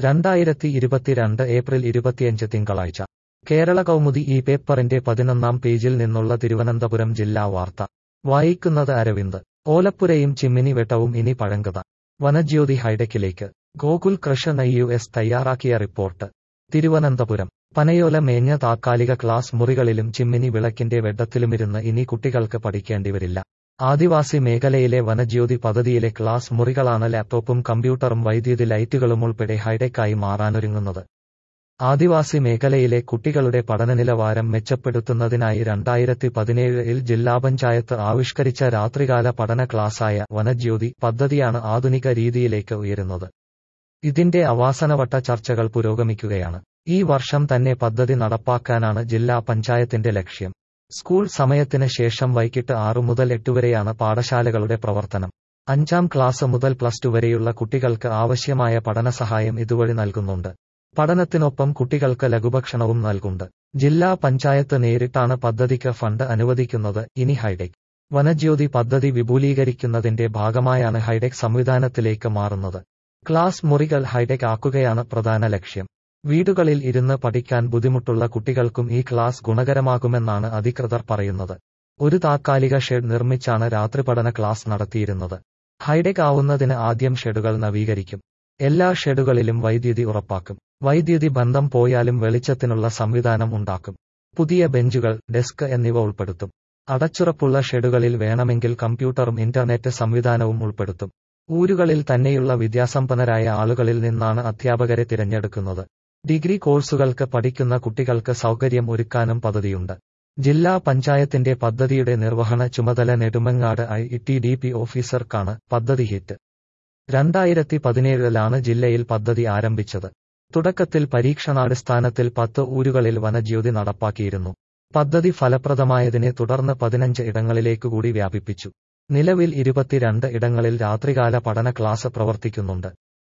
രണ്ടായിരത്തി ഇരുപത്തിരണ്ട് ഏപ്രിൽ ഇരുപത്തിയഞ്ച് തിങ്കളാഴ്ച കേരള കൗമുദി ഈ പേപ്പറിന്റെ പതിനൊന്നാം പേജിൽ നിന്നുള്ള തിരുവനന്തപുരം ജില്ലാ വാർത്ത വായിക്കുന്നത് അരവിന്ദ് ഓലപ്പുരയും ചിമ്മിനി വെട്ടവും ഇനി പഴങ്കഥ വനജ്യോതി ഹൈഡക്കിലേക്ക് ഗോകുൽ കൃഷ്ണ യു എസ് തയ്യാറാക്കിയ റിപ്പോർട്ട് തിരുവനന്തപുരം പനയോല മേഞ്ഞ താത്കാലിക ക്ലാസ് മുറികളിലും ചിമ്മിനി വിളക്കിന്റെ വെട്ടത്തിലുമിരുന്ന് ഇനി കുട്ടികൾക്ക് പഠിക്കേണ്ടിവരില്ല ആദിവാസി മേഖലയിലെ വനജ്യോതി പദ്ധതിയിലെ ക്ലാസ് മുറികളാണ് ലാപ്ടോപ്പും കമ്പ്യൂട്ടറും വൈദ്യുതി ലൈറ്റുകളും ഉൾപ്പെടെ ഹൈടെക്കായി മാറാനൊരുങ്ങുന്നത് ആദിവാസി മേഖലയിലെ കുട്ടികളുടെ പഠനനിലവാരം മെച്ചപ്പെടുത്തുന്നതിനായി രണ്ടായിരത്തി പതിനേഴിൽ ജില്ലാ പഞ്ചായത്ത് ആവിഷ്കരിച്ച രാത്രികാല പഠന ക്ലാസായ വനജ്യോതി പദ്ധതിയാണ് ആധുനിക രീതിയിലേക്ക് ഉയരുന്നത് ഇതിന്റെ അവാസനവട്ട ചർച്ചകൾ പുരോഗമിക്കുകയാണ് ഈ വർഷം തന്നെ പദ്ധതി നടപ്പാക്കാനാണ് ജില്ലാ പഞ്ചായത്തിന്റെ ലക്ഷ്യം സ്കൂൾ സമയത്തിന് ശേഷം വൈകിട്ട് ആറു മുതൽ എട്ട് വരെയാണ് പാഠശാലകളുടെ പ്രവർത്തനം അഞ്ചാം ക്ലാസ് മുതൽ പ്ലസ് ടു വരെയുള്ള കുട്ടികൾക്ക് ആവശ്യമായ പഠനസഹായം ഇതുവഴി നൽകുന്നുണ്ട് പഠനത്തിനൊപ്പം കുട്ടികൾക്ക് ലഘുഭക്ഷണവും നൽകുന്നുണ്ട് ജില്ലാ പഞ്ചായത്ത് നേരിട്ടാണ് പദ്ധതിക്ക് ഫണ്ട് അനുവദിക്കുന്നത് ഇനി ഹൈടെക് വനജ്യോതി പദ്ധതി വിപുലീകരിക്കുന്നതിന്റെ ഭാഗമായാണ് ഹൈടെക് സംവിധാനത്തിലേക്ക് മാറുന്നത് ക്ലാസ് മുറികൾ ഹൈടെക് ആക്കുകയാണ് പ്രധാന ലക്ഷ്യം വീടുകളിൽ ഇരുന്ന് പഠിക്കാൻ ബുദ്ധിമുട്ടുള്ള കുട്ടികൾക്കും ഈ ക്ലാസ് ഗുണകരമാകുമെന്നാണ് അധികൃതർ പറയുന്നത് ഒരു താത്കാലിക ഷെഡ് നിർമ്മിച്ചാണ് രാത്രി പഠന ക്ലാസ് നടത്തിയിരുന്നത് ഹൈടെക് ആവുന്നതിന് ആദ്യം ഷെഡുകൾ നവീകരിക്കും എല്ലാ ഷെഡുകളിലും വൈദ്യുതി ഉറപ്പാക്കും വൈദ്യുതി ബന്ധം പോയാലും വെളിച്ചത്തിനുള്ള സംവിധാനം ഉണ്ടാക്കും പുതിയ ബെഞ്ചുകൾ ഡെസ്ക് എന്നിവ ഉൾപ്പെടുത്തും അടച്ചുറപ്പുള്ള ഷെഡുകളിൽ വേണമെങ്കിൽ കമ്പ്യൂട്ടറും ഇന്റർനെറ്റ് സംവിധാനവും ഉൾപ്പെടുത്തും ഊരുകളിൽ തന്നെയുള്ള വിദ്യാസമ്പന്നരായ ആളുകളിൽ നിന്നാണ് അധ്യാപകരെ തിരഞ്ഞെടുക്കുന്നത് ഡിഗ്രി കോഴ്സുകൾക്ക് പഠിക്കുന്ന കുട്ടികൾക്ക് സൗകര്യം ഒരുക്കാനും പദ്ധതിയുണ്ട് ജില്ലാ പഞ്ചായത്തിന്റെ പദ്ധതിയുടെ നിർവഹണ ചുമതല Nedumangad I T D P ഓഫീസർക്കാണ് പദ്ധതി ഹിറ്റ് രണ്ടായിരത്തി പതിനേഴിലാണ് ജില്ലയിൽ പദ്ധതി ആരംഭിച്ചത് തുടക്കത്തിൽ പരീക്ഷണാടിസ്ഥാനത്തിൽ പത്ത് ഊരുകളിൽ വനജ്യോതി നടപ്പാക്കിയിരുന്നു പദ്ധതി ഫലപ്രദമായതിനെ തുടർന്ന് പതിനഞ്ച് ഇടങ്ങളിലേക്ക് കൂടി വ്യാപിപ്പിച്ചു നിലവിൽ ഇരുപത്തിരണ്ട് ഇടങ്ങളിൽ രാത്രികാല പഠന ക്ലാസ് പ്രവർത്തിക്കുന്നുണ്ട്